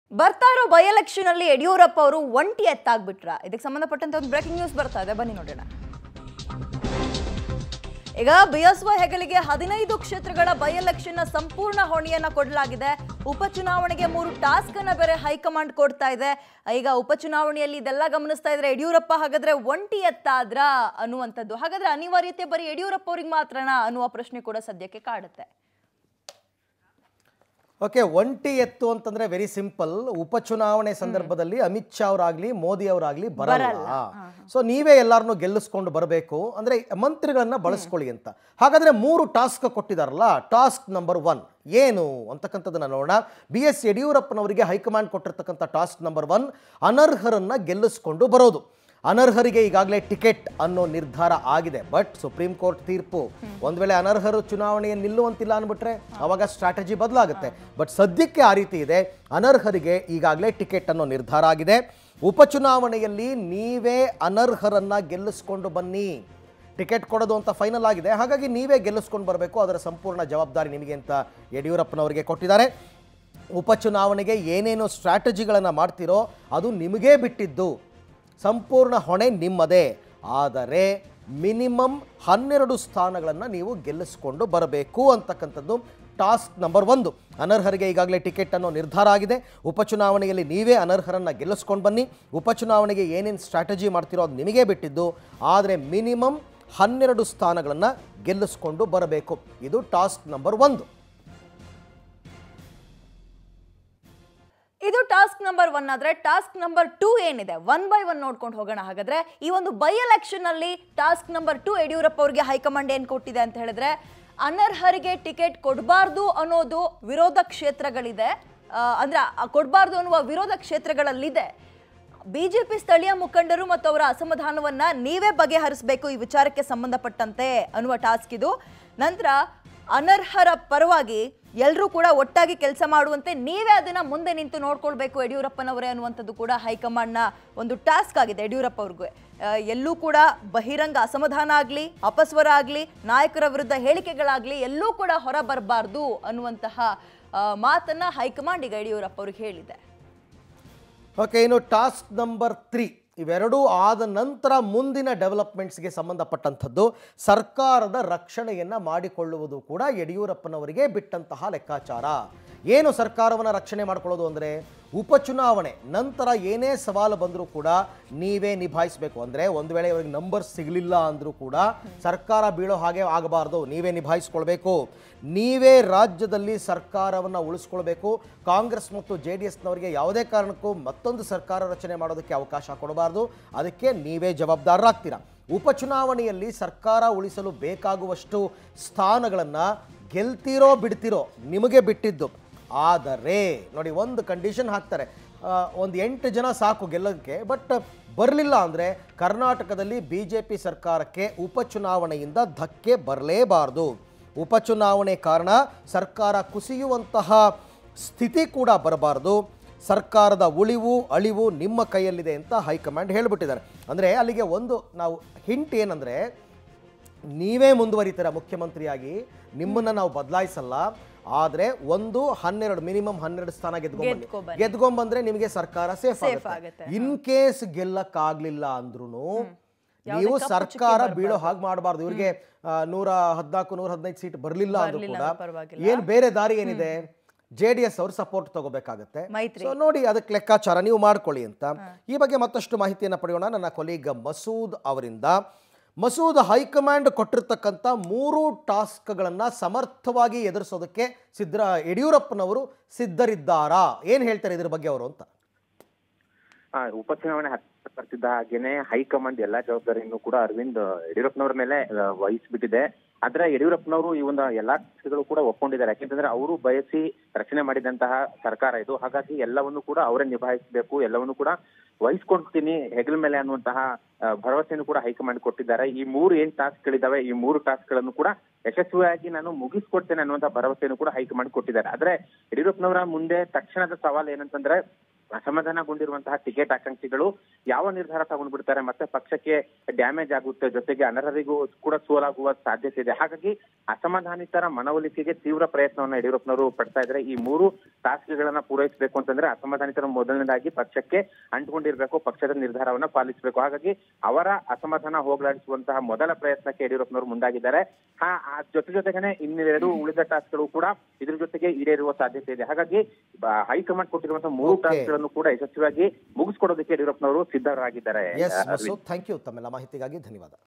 ಬರ್ತಾ ಇರೋ by election ಅಲ್ಲಿ ಯಡಿಯೂರಪ್ಪ ಅವರು ಒಂಟಿ ಎತ್ತಾಗ್ಬಿಟ್ರ ಇದಕ್ಕೆ ಸಂಬಂಧಪಟ್ಟಂತೆ ಒಂದು ಬ್ರೇಕಿಂಗ್ ನ್ಯೂಸ್ ಬರ್ತಾ ಇದೆ ಬನ್ನಿ ನೋಡೋಣ ಈಗ ಬಿ ಎಸ್ ವೈ ಹೆಗಲಿಗೆ ಹದಿನೈದು ಕ್ಷೇತ್ರಗಳ ಬೈ ಎಲೆಕ್ಷನ್ ನ ಸಂಪೂರ್ಣ ಹೊಣೆಯನ್ನ ಕೊಡಲಾಗಿದೆ ಉಪಚುನಾವಣೆಗೆ ಮೂರು ಟಾಸ್ಕ್ ಅನ್ನ ಬೇರೆ ಹೈಕಮಾಂಡ್ ಕೊಡ್ತಾ ಇದೆ ಈಗ ಉಪಚುನಾವಣೆಯಲ್ಲಿ ಇದೆಲ್ಲ ಗಮನಿಸ್ತಾ ಇದ್ರೆ ಯಡಿಯೂರಪ್ಪ ಹಾಗಾದ್ರೆ ಒಂಟಿ ಎತ್ತಾದ್ರ ಅನ್ನುವಂಥದ್ದು ಹಾಗಾದ್ರೆ ಅನಿವಾರ್ಯತೆ ಬರೀ ಯಡಿಯೂರಪ್ಪ ಅವ್ರಿಗೆ ಮಾತ್ರನಾ ಅನ್ನುವ ಪ್ರಶ್ನೆ ಕೂಡ ಸದ್ಯಕ್ಕೆ ಕಾಡುತ್ತೆ ಓಕೆ ಒಂಟಿ ಎತ್ತು ಅಂತಂದ್ರೆ ವೆರಿ ಸಿಂಪಲ್ ಉಪಚುನಾವಣೆ ಸಂದರ್ಭದಲ್ಲಿ ಅಮಿತ್ ಶಾ ಅವರಾಗ್ಲಿ ಮೋದಿ ಅವರಾಗ್ಲಿ ಬರಲ್ಲ ಸೊ ನೀವೇ ಎಲ್ಲಾರನ್ನೂ ಗೆಲ್ಲಿಸ್ಕೊಂಡು ಬರಬೇಕು ಅಂದ್ರೆ ಮಂತ್ರಿಗಳನ್ನ ಬಳಸ್ಕೊಳ್ಳಿ ಅಂತ ಹಾಗಾದ್ರೆ ಮೂರು ಟಾಸ್ಕ್ ಕೊಟ್ಟಿದಾರಲ್ಲ ಟಾಸ್ಕ್ ನಂಬರ್ ಒನ್ ಏನು ಅಂತಕ್ಕಂಥದ್ದನ್ನ ನೋಡೋಣ ಬಿ ಎಸ್ ಯಡಿಯೂರಪ್ಪನವರಿಗೆ ಹೈಕಮಾಂಡ್ ಕೊಟ್ಟಿರ್ತಕ್ಕಂಥ ಟಾಸ್ಕ್ ನಂಬರ್ ಒನ್ ಅನರ್ಹರನ್ನ ಗೆಲ್ಲಿಸ್ಕೊಂಡು ಬರೋದು ಅನರ್ಹರಿಗೆ ಈಗಾಗಲೇ ಟಿಕೆಟ್ ಅನ್ನೋ ನಿರ್ಧಾರ ಆಗಿದೆ ಬಟ್ ಸುಪ್ರೀಂ ಕೋರ್ಟ್ ತೀರ್ಪು ಒಂದ್ ವೇಳೆ ಅನರ್ಹರು ಚುನಾವಣೆಯಲ್ಲಿ ನಿಲ್ಲುವಂತಿಲ್ಲ ಅಂದ್ಬಿಟ್ರೆ ಅವಾಗ ಸ್ಟ್ರಾಟಜಿ ಬದಲಾಗುತ್ತೆ ಬಟ್ ಸದ್ಯಕ್ಕೆ ಆ ರೀತಿ ಇದೆ ಅನರ್ಹರಿಗೆ ಈಗಾಗಲೇ ಟಿಕೆಟ್ ಅನ್ನೋ ನಿರ್ಧಾರ ಆಗಿದೆ ಉಪಚುನಾವಣೆಯಲ್ಲಿ ನೀವೇ ಅನರ್ಹರನ್ನ ಗೆಲ್ಲಿಸ್ಕೊಂಡು ಬನ್ನಿ ಟಿಕೆಟ್ ಕೊಡೋದು ಅಂತ ಫೈನಲ್ ಆಗಿದೆ ಹಾಗಾಗಿ ನೀವೇ ಗೆಲ್ಲಿಸ್ಕೊಂಡು ಬರಬೇಕು ಅದರ ಸಂಪೂರ್ಣ ಜವಾಬ್ದಾರಿ ನಿಮಗೆ ಅಂತ ಯಡಿಯೂರಪ್ಪನವರಿಗೆ ಕೊಟ್ಟಿದ್ದಾರೆ ಉಪಚುನಾವಣೆಗೆ ಏನೇನು ಸ್ಟ್ರಾಟಜಿಗಳನ್ನು ಮಾಡ್ತಿರೋ ಅದು ನಿಮಗೇ ಬಿಟ್ಟಿದ್ದು ಸಂಪೂರ್ಣ ಹೊಣೆ ನಿಮ್ಮದೇ ಆದರೆ ಮಿನಿಮಮ್ ಹನ್ನೆರಡು ಸ್ಥಾನಗಳನ್ನು ನೀವು ಗೆಲ್ಲಿಸ್ಕೊಂಡು ಬರಬೇಕು ಅಂತಕ್ಕಂಥದ್ದು ಟಾಸ್ಕ್ ನಂಬರ್ ಒಂದು ಅನರ್ಹರಿಗೆ ಈಗಾಗಲೇ ಟಿಕೆಟ್ ಅನ್ನೋ ನಿರ್ಧಾರ ಆಗಿದೆ ಉಪಚುನಾವಣೆಯಲ್ಲಿ ನೀವೇ ಅನರ್ಹರನ್ನು ಗೆಲ್ಲಿಸ್ಕೊಂಡು ಬನ್ನಿ ಉಪಚುನಾವಣೆಗೆ ಏನೇನು ಸ್ಟ್ರಾಟಜಿ ಮಾಡ್ತಿರೋ ಅದು ನಿಮಗೇ ಬಿಟ್ಟಿದ್ದು ಆದರೆ ಮಿನಿಮಮ್ ಹನ್ನೆರಡು ಸ್ಥಾನಗಳನ್ನು ಗೆಲ್ಲಿಸ್ಕೊಂಡು ಬರಬೇಕು ಇದು ಟಾಸ್ಕ್ ನಂಬರ್ ಒಂದು ಇದು ಟಾಸ್ಕ್ ನಂಬರ್ ಒನ್ ಆದ್ರೆ ಟಾಸ್ಕ್ ನಂಬರ್ ಟೂ ಏನಿದೆ ಒನ್ ಬೈ ಒನ್ ನೋಡ್ಕೊಂಡು ಹೋಗೋಣ ಹಾಗಾದ್ರೆ ಈ ಒಂದು ಬೈ ಎಲೆಕ್ಷನ್ ಅಲ್ಲಿ ಟಾಸ್ಕ್ ನಂಬರ್ ಟೂ ಯಡಿಯೂರಪ್ಪ ಅವರಿಗೆ ಹೈಕಮಾಂಡ್ ಏನ್ ಕೊಟ್ಟಿದೆ ಅಂತ ಹೇಳಿದ್ರೆ ಅನರ್ಹರಿಗೆ ಟಿಕೆಟ್ ಕೊಡಬಾರ್ದು ಅನ್ನೋದು ವಿರೋಧ ಕ್ಷೇತ್ರಗಳಿದೆ ಆ, ಅಂದ್ರೆ ಕೊಡಬಾರ್ದು ಅನ್ನುವ ವಿರೋಧ ಕ್ಷೇತ್ರಗಳಲ್ಲಿದೆ ಬಿಜೆಪಿ ಸ್ಥಳೀಯ ಮುಖಂಡರು ಮತ್ತು ಅವರ ಅಸಮಾಧಾನವನ್ನ ನೀವೇ ಬಗೆಹರಿಸಬೇಕು ಈ ವಿಚಾರಕ್ಕೆ ಸಂಬಂಧಪಟ್ಟಂತೆ ಅನ್ನುವ ಟಾಸ್ಕ್ ಇದು ನಂತರ ಅನರ್ಹರ ಪರವಾಗಿ ಎಲ್ಲರೂ ಕೂಡ ಒಟ್ಟಾಗಿ ಕೆಲಸ ಮಾಡುವಂತೆ ನೀವೇ ಅದನ್ನ ಮುಂದೆ ನಿಂತು ನೋಡ್ಕೊಳ್ಬೇಕು ಯಡಿಯೂರಪ್ಪನವರೇ ಅನ್ನುವಂಥದ್ದು ಕೂಡ ಹೈಕಮಾಂಡ್ನ ಒಂದು ಟಾಸ್ಕ್ ಆಗಿದೆ ಯಡಿಯೂರಪ್ಪ ಅವ್ರಿಗೆ ಆ, ಎಲ್ಲೂ ಕೂಡ ಬಹಿರಂಗ ಅಸಮಾಧಾನ ಆಗಲಿ ಅಪಸ್ವರ ಆಗಲಿ ನಾಯಕರ ವಿರುದ್ಧ ಹೇಳಿಕೆಗಳಾಗಲಿ ಎಲ್ಲೂ ಕೂಡ ಹೊರ ಬರಬಾರ್ದು ಅನ್ನುವಂತಹ ಆ, ಮಾತನ್ನ ಹೈಕಮಾಂಡ್ ಈಗ ಯಡಿಯೂರಪ್ಪ ಅವ್ರಿಗೆ ಹೇಳಿದೆ ಓಕೆ ಇನ್ನು ಟಾಸ್ಕ್ ನಂಬರ್ ತ್ರೀ ಇವೆರಡೂ ಆದ ನಂತರ ಮುಂದಿನ ಡೆವಲಪ್ಮೆಂಟ್ಸ್ಗೆ ಸಂಬಂಧಪಟ್ಟಂಥದ್ದು ಸರ್ಕಾರದ ರಕ್ಷಣೆಯನ್ನು ಮಾಡಿಕೊಳ್ಳುವುದು ಕೂಡ ಯಡಿಯೂರಪ್ಪನವರಿಗೆ ಬಿಟ್ಟಂತಹ ಲೆಕ್ಕಾಚಾರ ಏನು ಸರ್ಕಾರವನ್ನು ರಕ್ಷಣೆ ಮಾಡಿಕೊಳ್ಳೋದು ಅಂದರೆ ಉಪಚುನಾವಣೆ ನಂತರ ಏನೇ ಸವಾಲು ಬಂದರೂ ಕೂಡ ನೀವೇ ನಿಭಾಯಿಸಬೇಕು ಅಂದರೆ ಒಂದು ವೇಳೆ ಇವರಿಗೆ ನಂಬರ್ ಸಿಗಲಿಲ್ಲ ಅಂದರೂ ಕೂಡ ಸರ್ಕಾರ ಬೀಳೋ ಹಾಗೆ ಆಗಬಾರ್ದು ನೀವೇ ನಿಭಾಯಿಸ್ಕೊಳ್ಬೇಕು ನೀವೇ ರಾಜ್ಯದಲ್ಲಿ ಸರ್ಕಾರವನ್ನು ಉಳಿಸ್ಕೊಳ್ಬೇಕು ಕಾಂಗ್ರೆಸ್ ಮತ್ತು ಜೆ ಡಿ ಎಸ್ನವರಿಗೆ ಯಾವುದೇ ಕಾರಣಕ್ಕೂ ಮತ್ತೊಂದು ಸರ್ಕಾರ ರಚನೆ ಮಾಡೋದಕ್ಕೆ ಅವಕಾಶ ಕೊಡಬಾರ್ದು ಅದಕ್ಕೆ ನೀವೇ ಜವಾಬ್ದಾರರಾಗ್ತೀರಾ ಉಪಚುನಾವಣೆಯಲ್ಲಿ ಸರ್ಕಾರ ಉಳಿಸಲು ಬೇಕಾಗುವಷ್ಟು ಸ್ಥಾನಗಳನ್ನು ಗೆಲ್ತಿರೋ ಬಿಡ್ತಿರೋ ನಿಮಗೆ ಬಿಟ್ಟಿದ್ದು ಆದರೆ ನೋಡಿ ಒಂದು ಕಂಡೀಷನ್ ಹಾಕ್ತಾರೆ ಒಂದು ಎಂಟು ಜನ ಸಾಕು ಗೆಲ್ಲೋದಕ್ಕೆ ಬಟ್ ಬರಲಿಲ್ಲ ಅಂದರೆ ಕರ್ನಾಟಕದಲ್ಲಿ ಬಿ ಜೆ ಪಿ ಸರ್ಕಾರಕ್ಕೆ ಉಪಚುನಾವಣೆಯಿಂದ ಧಕ್ಕೆ ಬರಲೇಬಾರ್ದು ಉಪಚುನಾವಣೆ ಕಾರಣ ಸರ್ಕಾರ ಕುಸಿಯುವಂತಹ ಸ್ಥಿತಿ ಕೂಡ ಬರಬಾರ್ದು ಸರ್ಕಾರದ ಉಳಿವು ಅಳಿವು ನಿಮ್ಮ ಕೈಯಲ್ಲಿದೆ ಅಂತ ಹೈಕಮಾಂಡ್ ಹೇಳಿಬಿಟ್ಟಿದ್ದಾರೆ ಅಂದರೆ ಅಲ್ಲಿಗೆ ಒಂದು ನಾವು ಹಿಂಟ್ ಏನಂದರೆ ನೀವೇ ಮುಂದುವರಿತೀರ ಮುಖ್ಯಮಂತ್ರಿಯಾಗಿ ನಿಮ್ಮನ್ನ ನಾವು ಬದಲಾಯಿಸಲ್ಲ ಆದ್ರೆ ಒಂದು ಹನ್ನೆರಡು ಮಿನಿಮಮ್ ಹನ್ನೆರಡು ಸ್ಥಾನ ಗೆದ್ಕೊಂಡ್ಬನ್ನಿ ಗೆದ್ಕೊಂಬನ್ನಿ. ಗೆದ್ಕೊಂಡ್ಬಂದ್ರೆ ನಿಮಗೆ ಸರ್ಕಾರ ಸೇಫ್ Safe ಆಗುತ್ತೆ ಆಗುತ್ತೆ. ಇನ್ ಕೇಸ್ ಗೆಲ್ಲಕ್ಕಾಗ್ಲಿಲ್ಲ ಅಂದ್ರೂ ನೀವು ಸರ್ಕಾರ ಬೀಳೋ ಹಾಗೆ ಮಾಡಬಾರ್ದು ಇವ್ರಿಗೆ ಆ, ನೂರ ಹದ್ನಾಲ್ಕು ನೂರ ಹದಿನೈದು ಸೀಟ್ ಬರಲಿಲ್ಲ ಅಂದ್ರೂ ಬರ್ಲಿಲ್ಲ ಕೂಡ ಅಂದ್ರೂ ಪರವಾಗಿಲ್ಲ. ಏನ್ ಬೇರೆ ದಾರಿ ಏನಿದೆ ಜೆ ಡಿ ಎಸ್ ಅವರು ಸಪೋರ್ಟ್ ತಗೋಬೇಕಾಗತ್ತೆ ಮೈತ್ರಿ. ಸೊ ನೋಡಿ ಅದಕ್ಕೆ ಲೆಕ್ಕಾಚಾರ ನೀವು ಮಾಡ್ಕೊಳ್ಳಿ ಅಂತ ಈ ಬಗ್ಗೆ ಮತ್ತಷ್ಟು ಮಾಹಿತಿಯನ್ನು ಪಡೆಯೋಣ ನನ್ನ ಕೊಲೀಗ ಮಸೂದ್ ಅವರಿಂದ ಮಸೂದ್ ಹೈಕಮಾಂಡ್ ಕೊಟ್ಟಿರ್ತಕ್ಕಂಥ ಮೂರು ಟಾಸ್ಕ್ಗಳನ್ನು ಸಮರ್ಥವಾಗಿ ಎದುರಿಸೋದಕ್ಕೆ ಸಿದ್ಧ ಯಡಿಯೂರಪ್ಪನವರು ಸಿದ್ಧರಿದ್ದಾರಾ ಏನು ಹೇಳ್ತಾರೆ ಇದ್ರ ಬಗ್ಗೆ ಅವರು ಅಂತ ಆ, ಉಪಚುನಾವಣೆ ಹತ್ತಿರ ಬರ್ತಿದ್ದ ಹಾಗೇನೆ ಹೈಕಮಾಂಡ್ ಎಲ್ಲಾ ಜವಾಬ್ದಾರಿಯನ್ನು ಕೂಡ ಅರವಿಂದ್ ಯಡಿಯೂರಪ್ಪನವ್ರ ಮೇಲೆ ಆ, ವಹಿಸ್ಬಿಟ್ಟಿದೆ ಆದ್ರೆ ಯಡಿಯೂರಪ್ಪನವರು ಈ ಒಂದು ಎಲ್ಲಾ ಪಕ್ಷಗಳು ಕೂಡ ಒಪ್ಕೊಂಡಿದ್ದಾರೆ ಯಾಕೆಂತಂದ್ರೆ ಅವರು ಬಯಸಿ ರಚನೆ ಮಾಡಿದಂತಹ ಸರ್ಕಾರ ಇದು ಹಾಗಾಗಿ ಎಲ್ಲವನ್ನು ಕೂಡ ಅವರೇ ನಿಭಾಯಿಸಬೇಕು ಎಲ್ಲವನ್ನು ಕೂಡ ವಹಿಸ್ಕೊಳ್ತೀನಿ ಹೆಗಲ ಮೇಲೆ ಅನ್ನುವಂತಹ ಆ, ಭರವಸೆಯನ್ನು ಕೂಡ ಹೈಕಮಾಂಡ್ ಕೊಟ್ಟಿದ್ದಾರೆ ಈ ಮೂರು ಏನ್ ಟಾಸ್ಕ್ ಗಳಿದಾವೆ ಈ ಮೂರು ಟಾಸ್ಕ್ ಗಳನ್ನು ಕೂಡ ಯಶಸ್ವಿಯಾಗಿ ನಾನು ಮುಗಿಸ್ಕೊಡ್ತೇನೆ ಅನ್ನುವಂತಹ ಭರವಸೆಯನ್ನು ಕೂಡ ಹೈಕಮಾಂಡ್ ಕೊಟ್ಟಿದ್ದಾರೆ ಆದ್ರೆ ಯಡಿಯೂರಪ್ಪನವರ ಮುಂದೆ ತಕ್ಷಣದ ಸವಾಲು ಏನಂತಂದ್ರೆ ಅಸಮಾಧಾನಗೊಂಡಿರುವಂತಹ ಟಿಕೆಟ್ ಆಕಾಂಕ್ಷಿಗಳು ಯಾವ ನಿರ್ಧಾರ ತಗೊಂಡ್ಬಿಡ್ತಾರೆ ಮತ್ತೆ ಪಕ್ಷಕ್ಕೆ ಡ್ಯಾಮೇಜ್ ಆಗುತ್ತೆ ಜೊತೆಗೆ ಅನರ್ಹರಿಗೂ ಕೂಡ ಸೋಲಾಗುವ ಸಾಧ್ಯತೆ ಇದೆ ಹಾಗಾಗಿ ಅಸಮಾಧಾನಿತರ ಮನವೊಲಿಕೆಗೆ ತೀವ್ರ ಪ್ರಯತ್ನವನ್ನ ಯಡಿಯೂರಪ್ಪನವರು ಪಡ್ತಾ ಇದ್ದಾರೆ ಈ ಮೂರು ಟಾಸ್ಕ್ಗಳನ್ನ ಪೂರೈಸಬೇಕು ಅಂತಂದ್ರೆ ಅಸಮಾಧಾನಿತರ ಮೊದಲನೇದಾಗಿ ಪಕ್ಷಕ್ಕೆ ಅಂಟಿಕೊಂಡಿರ್ಬೇಕು ಪಕ್ಷದ ನಿರ್ಧಾರವನ್ನ ಪಾಲಿಸಬೇಕು ಹಾಗಾಗಿ ಅವರ ಅಸಮಾಧಾನ ಹೋಗಲಾಡಿಸುವಂತಹ ಮೊದಲ ಪ್ರಯತ್ನಕ್ಕೆ ಯಡಿಯೂರಪ್ಪನವರು ಮುಂದಾಗಿದ್ದಾರೆ ಹಾ ಆ ಜೊತೆ ಜೊತೆಗೇನೆ ಇನ್ನೆರಡು ಉಳಿದ ಟಾಸ್ಕ್ಗಳು ಕೂಡ ಇದ್ರ ಜೊತೆಗೆ ಈಡೇರುವ ಸಾಧ್ಯತೆ ಇದೆ ಹಾಗಾಗಿ ಬ- ಹೈಕಮಾಂಡ್ ಕೊಟ್ಟಿರುವಂತಹ ಮೂರು Okay. ಟಾಸ್ಕ್ಗಳನ್ನು ಕೂಡ ಯಶಸ್ವಿಯಾಗಿ ಮುಗಿಸ್ಕೊಡೋದಕ್ಕೆ ಯಡಿಯೂರಪ್ಪನವರು ಸಿದ್ಧರಾಗಿದ್ದಾರೆ S Aravind. Masood thank you ತಮ್ಮೆಲ್ಲ ಮಾಹಿತಿಗಾಗಿ ಧನ್ಯವಾದ